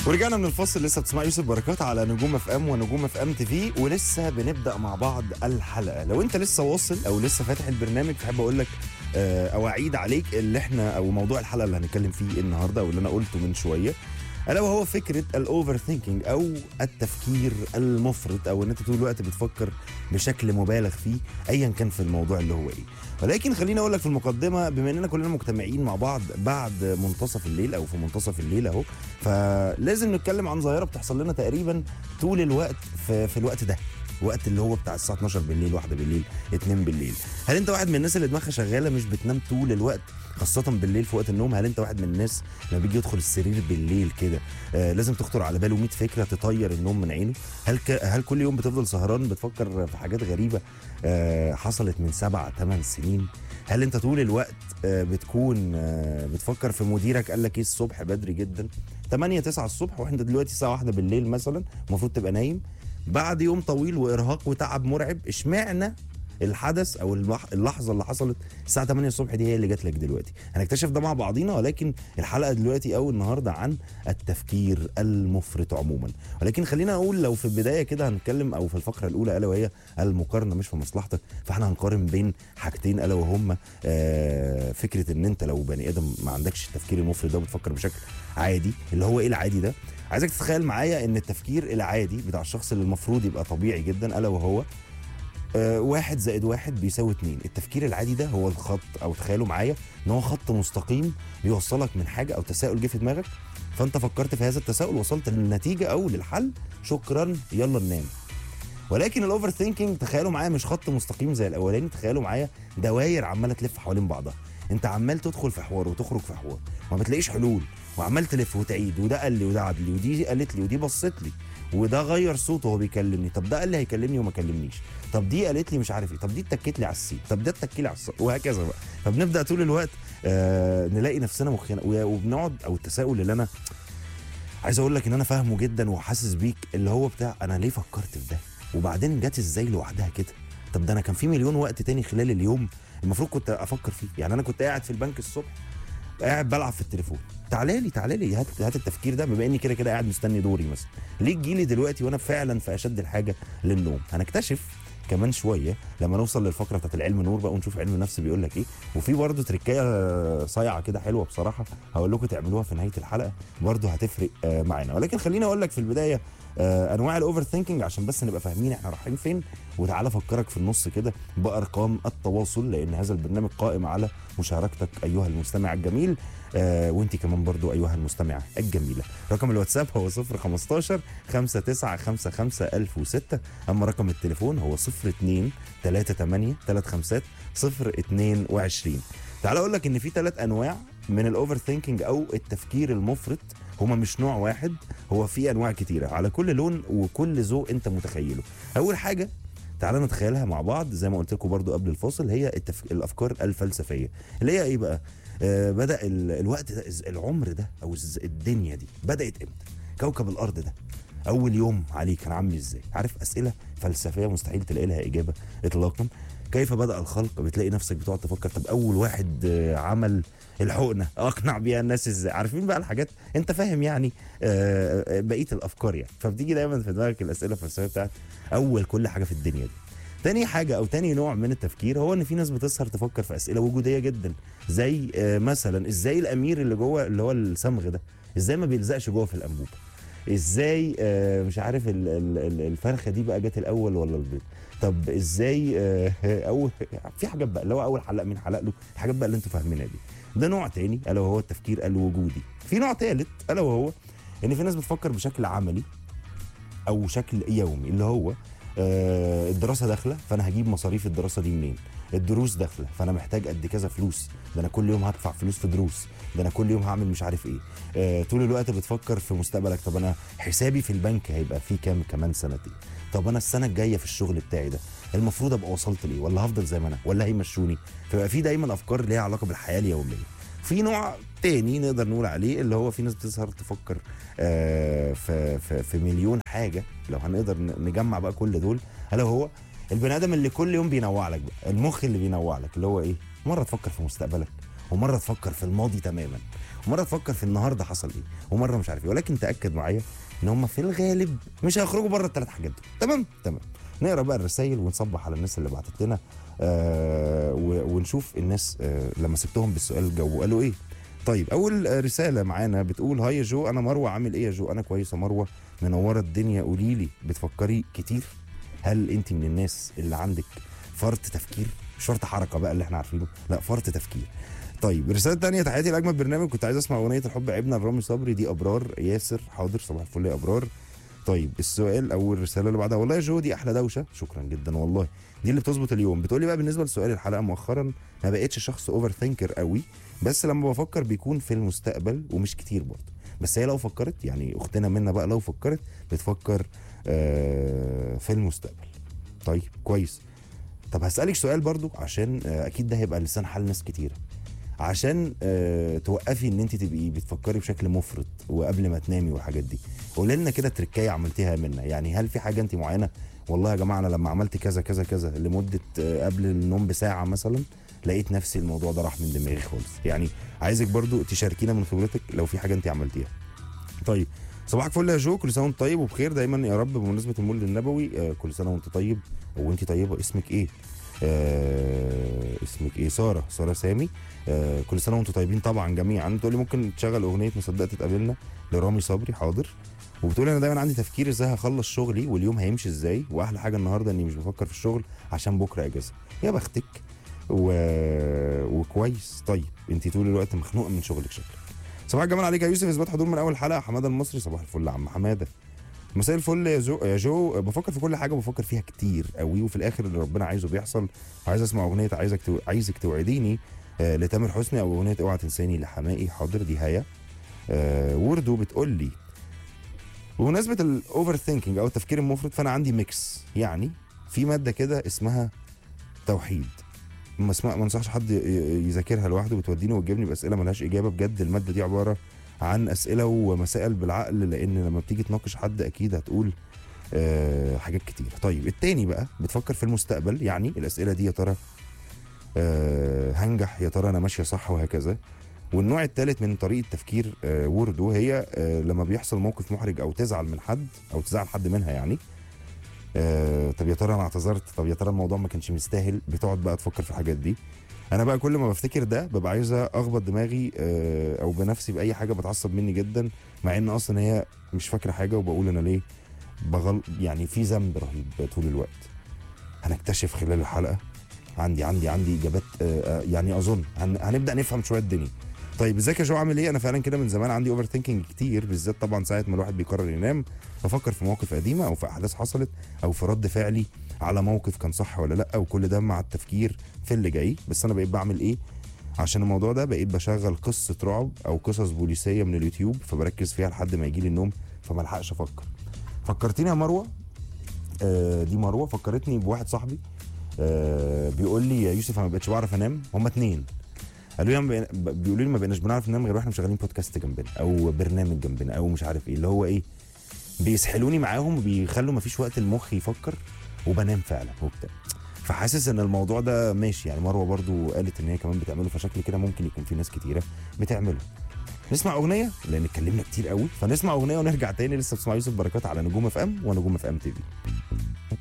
ورجعنا من الفاصل لسه بتسمع يوسف بركات على نجوم اف ام ونجوم اف ام تي في ولسه بنبدا مع بعض الحلقه لو انت لسه واصل او لسه فاتح البرنامج فحب اقول لك آه، او اعيد عليك اللي احنا او موضوع الحلقه اللي هنتكلم فيه النهارده واللي انا قلته من شويه الا وهو فكره الاوفر ثينكينج او التفكير المفرط او ان انت طول الوقت بتفكر بشكل مبالغ فيه ايا كان في الموضوع اللي هو ايه ولكن خليني اقول لك في المقدمه بما اننا كلنا مجتمعين مع بعض بعد منتصف الليل او في منتصف الليل اهو فلازم نتكلم عن ظاهره بتحصل لنا تقريبا طول الوقت في, في الوقت ده وقت اللي هو بتاع الساعه 12 بالليل 1 بالليل 2 بالليل هل انت واحد من الناس اللي دماغها شغاله مش بتنام طول الوقت خاصة بالليل في وقت النوم هل انت واحد من الناس لما بيجي يدخل السرير بالليل كده آه لازم تخطر على باله 100 فكرة تطير النوم من عينه هل ك... هل كل يوم بتفضل سهران بتفكر في حاجات غريبة آه حصلت من سبع ثمان سنين هل انت طول الوقت آه بتكون آه بتفكر في مديرك قال لك ايه الصبح بدري جدا 8 9 الصبح واحنا دلوقتي الساعة 1 بالليل مثلا المفروض تبقى نايم بعد يوم طويل وارهاق وتعب مرعب اشمعنى الحدث او اللح- اللحظه اللي حصلت الساعه 8 الصبح دي هي اللي جات لك دلوقتي هنكتشف ده مع بعضينا ولكن الحلقه دلوقتي او النهارده عن التفكير المفرط عموما ولكن خلينا اقول لو في البدايه كده هنتكلم او في الفقره الاولى الا وهي المقارنه مش في مصلحتك فاحنا هنقارن بين حاجتين الا وهما آه فكره ان انت لو بني ادم ما عندكش التفكير المفرط ده بتفكر بشكل عادي اللي هو ايه العادي ده عايزك تتخيل معايا ان التفكير العادي بتاع الشخص اللي المفروض يبقى طبيعي جدا الا وهو آه، واحد زائد واحد بيساوي اتنين التفكير العادي ده هو الخط او تخيلوا معايا ان هو خط مستقيم بيوصلك من حاجه او تساؤل جه في دماغك فانت فكرت في هذا التساؤل وصلت للنتيجه او للحل شكرا يلا ننام ولكن الاوفر ثينكينج تخيلوا معايا مش خط مستقيم زي الاولاني تخيلوا معايا دواير عماله تلف حوالين بعضها انت عمال تدخل في حوار وتخرج في حوار وما بتلاقيش حلول وعمال تلف وتعيد وده قال لي وده عاد لي ودي قالت لي ودي بصت لي وده غير صوته وهو بيكلمني طب ده قال لي هيكلمني وما كلمنيش طب دي قالت لي مش عارف ايه طب دي اتكت لي على السين طب ده اتكي لي على الص وهكذا بقى فبنبدا طول الوقت آه نلاقي نفسنا مخنا و- وبنقعد او التساؤل اللي انا عايز اقول لك ان انا فاهمه جدا وحاسس بيك اللي هو بتاع انا ليه فكرت في ده وبعدين جت ازاي لوحدها كده طب ده انا كان في مليون وقت تاني خلال اليوم المفروض كنت افكر فيه يعني انا كنت قاعد في البنك الصبح قاعد بلعب في التليفون تعالى لي تعالى لي هات هات التفكير ده بما اني كده كده قاعد مستني دوري مثلا ليه تجيلي دلوقتي وانا فعلا في اشد الحاجه للنوم هنكتشف كمان شويه لما نوصل للفقره بتاعت العلم نور بقى ونشوف علم النفس بيقول لك ايه وفي برضه تركايه صايعه كده حلوه بصراحه هقول لكم تعملوها في نهايه الحلقه برضه هتفرق آه، معانا ولكن خليني اقول لك في البدايه آه، انواع الاوفر ثينكينج عشان بس نبقى فاهمين احنا رايحين فين وتعالى افكرك في النص كده بارقام التواصل لان هذا البرنامج قائم على مشاركتك ايها المستمع الجميل آه وانت كمان برضو ايها المستمعه الجميله رقم الواتساب هو 015 5955 1006 اما رقم التليفون هو 02 38 35 022 تعال اقول لك ان في ثلاث انواع من الاوفر ثينكينج او التفكير المفرط هما مش نوع واحد هو في انواع كتيره على كل لون وكل ذوق انت متخيله اول حاجه تعالى نتخيلها مع بعض زي ما قلت لكم برضو قبل الفاصل هي التف... الافكار الفلسفيه اللي هي ايه بقى آه بدا ال... الوقت ده الز- العمر ده او الز- الدنيا دي بدات امتى كوكب الارض ده اول يوم عليه كان عامل ازاي عارف اسئله فلسفيه مستحيل تلاقي لها اجابه اطلاقا كيف بدا الخلق بتلاقي نفسك بتقعد تفكر طب اول واحد آه، عمل الحقنه اقنع بيها الناس ازاي عارفين بقى الحاجات انت فاهم يعني آه، آه، بقيه الافكار يعني فبتيجي دايما في دماغك الاسئله الفلسفيه بتاعت اول كل حاجه في الدنيا دي تاني حاجة أو تاني نوع من التفكير هو إن في ناس بتسهر تفكر في أسئلة وجودية جدا زي آه، مثلا إزاي الأمير اللي جوه اللي هو الصمغ ده إزاي ما بيلزقش جوه في الأنبوبة إزاي آه، مش عارف ال- ال- ال- الفرخة دي بقى جت الأول ولا البيض طب إزاي آه، أول في حاجات بقى اللي هو أول حلقة مين حلق له الحاجات بقى اللي أنتوا فاهمينها دي ده نوع تاني ألا وهو التفكير الوجودي في نوع تالت ألا وهو إن في ناس بتفكر بشكل عملي او شكل يومي اللي هو آه، الدراسه داخله فانا هجيب مصاريف الدراسه دي منين الدروس داخله فانا محتاج قد كذا فلوس ده انا كل يوم هدفع فلوس في دروس ده انا كل يوم هعمل مش عارف ايه آه، طول الوقت بتفكر في مستقبلك طب انا حسابي في البنك هيبقى فيه كام كمان سنتين طب انا السنه الجايه في الشغل بتاعي ده المفروض ابقى وصلت ليه ولا هفضل زي ما انا ولا هيمشوني فيبقى في دايما افكار ليها علاقه بالحياه اليوميه في نوع تاني نقدر نقول عليه اللي هو في ناس بتسهر تفكر آه، في في في مليون حاجه لو هنقدر ن- نجمع بقى كل دول الا هو البني ادم اللي كل يوم بينوع لك بقى المخ اللي بينوع لك اللي هو ايه مره تفكر في مستقبلك ومره تفكر في الماضي تماما ومره تفكر في النهارده حصل ايه ومره مش عارف ايه ولكن تاكد معايا ان هم في الغالب مش هيخرجوا بره الثلاث حاجات دول تمام تمام نقرا بقى الرسائل ونصبح على الناس اللي بعتت لنا آه و- ونشوف الناس آه لما سبتهم بالسؤال جاوبوا قالوا ايه طيب اول آه، رساله معانا بتقول هاي يا جو انا مروه عامل ايه يا جو انا كويسه مروه منوره الدنيا قولي لي بتفكري كتير هل انت من الناس اللي عندك فرط تفكير مش فرط حركه بقى اللي احنا عارفينه لا فرط تفكير طيب الرساله الثانيه تحياتي لاجمل برنامج كنت عايز اسمع اغنيه الحب عيبنا لرامي صبري دي ابرار ياسر حاضر صباح الفل يا ابرار طيب السؤال او الرساله اللي بعدها والله يا جو دي احلى دوشه شكرا جدا والله دي اللي بتظبط اليوم بتقولي بقى بالنسبه لسؤال الحلقه مؤخرا ما بقتش شخص اوفر ثينكر قوي بس لما بفكر بيكون في المستقبل ومش كتير برضه بس هي لو فكرت يعني اختنا منا بقى لو فكرت بتفكر آه في المستقبل طيب كويس طب هسألك سؤال برضو عشان آه، اكيد ده هيبقى لسان حال ناس كتيره عشان آه توقفي ان انت تبقي بتفكري بشكل مفرط وقبل ما تنامي والحاجات دي قولي لنا كده تركايه عملتيها منا يعني هل في حاجه انت معينه والله يا جماعه انا لما عملت كذا كذا كذا لمده آه قبل النوم بساعه مثلا لقيت نفسي الموضوع ده راح من دماغي خالص يعني عايزك برضو تشاركينا من خبرتك لو في حاجه انت عملتيها طيب صباحك فل يا جو كل سنه وانت طيب وبخير دايما يا رب بمناسبه المولد النبوي آه كل سنه وانت طيب وانت طيبه اسمك ايه آه اسمك ايه ساره ساره سامي آه كل سنه وانتم طيبين طبعا جميعا بتقول لي ممكن تشغل اغنيه ما صدقت اتقابلنا لرامي صبري حاضر وبتقولي انا دايما عندي تفكير ازاي هخلص شغلي واليوم هيمشي ازاي واحلى حاجه النهارده اني مش بفكر في الشغل عشان بكره اجازه يا بختك و... وكويس طيب انت طول الوقت مخنوقه من شغلك شكلك صباح الجمال عليك يا يوسف اثبات حضور من اول حلقه حماده المصري صباح الفل يا عم حماده مساء الفل يا جو يا جو بفكر في كل حاجه بفكر فيها كتير قوي وفي الاخر اللي ربنا عايزه بيحصل عايز اسمع اغنيه عايزك تو... عايزك توعديني آه لتامر حسني او اغنيه اوعى تنساني لحمائي حاضر دي هيا آه وردو بتقول لي بمناسبه الاوفر ثينكينج او التفكير المفرط فانا عندي ميكس يعني في ماده كده اسمها توحيد ما اسمع ما انصحش حد ي- ي- يذاكرها لوحده وتوديني وتجيبني باسئله ملهاش اجابه بجد الماده دي عباره عن اسئله ومسائل بالعقل لان لما بتيجي تناقش حد اكيد هتقول آه حاجات كتير طيب التاني بقى بتفكر في المستقبل يعني الاسئله دي يا ترى آه هنجح يا ترى انا ماشيه صح وهكذا والنوع الثالث من طريقه تفكير آه وردو هي آه لما بيحصل موقف محرج او تزعل من حد او تزعل حد منها يعني آه طب يا ترى انا اعتذرت طب يا ترى الموضوع ما كانش مستاهل بتقعد بقى تفكر في الحاجات دي انا بقى كل ما بفتكر ده ببقى عايزه اخبط دماغي آه او بنفسي باي حاجه بتعصب مني جدا مع ان اصلا هي مش فاكره حاجه وبقول انا ليه بغل يعني في ذنب رهيب طول الوقت هنكتشف خلال الحلقه عندي عندي عندي اجابات آه آه يعني اظن هن هنبدا نفهم شويه الدنيا طيب ازيك يا جو عامل ايه انا فعلا كده من زمان عندي اوفر ثينكينج كتير بالذات طبعا ساعه ما الواحد بيقرر ينام بفكر في مواقف قديمه او في احداث حصلت او في رد فعلي على موقف كان صح ولا لا وكل ده مع التفكير في اللي جاي بس انا بقيت بعمل ايه عشان الموضوع ده بقيت بشغل قصه رعب او قصص بوليسيه من اليوتيوب فبركز فيها لحد ما يجي لي النوم فما الحقش افكر فكرتني يا مروه آه دي مروه فكرتني بواحد صاحبي آه بيقول لي يا يوسف انا ما بقتش بعرف انام هما اتنين قالوا لي ما بقينا- ب- بيقولوا لي ما بقيناش بنعرف ننام غير واحنا مشغلين بودكاست جنبنا او برنامج جنبنا او مش عارف ايه اللي هو ايه بيسحلوني معاهم وبيخلوا ما فيش وقت المخ يفكر وبنام فعلا وبتاع فحاسس ان الموضوع ده ماشي يعني مروه برضو قالت ان هي كمان بتعمله فشكل كده ممكن يكون في ناس كتيره بتعمله نسمع اغنيه لان اتكلمنا كتير قوي فنسمع اغنيه ونرجع تاني لسه بتسمع يوسف بركات على نجوم اف ام ونجوم اف ام تي في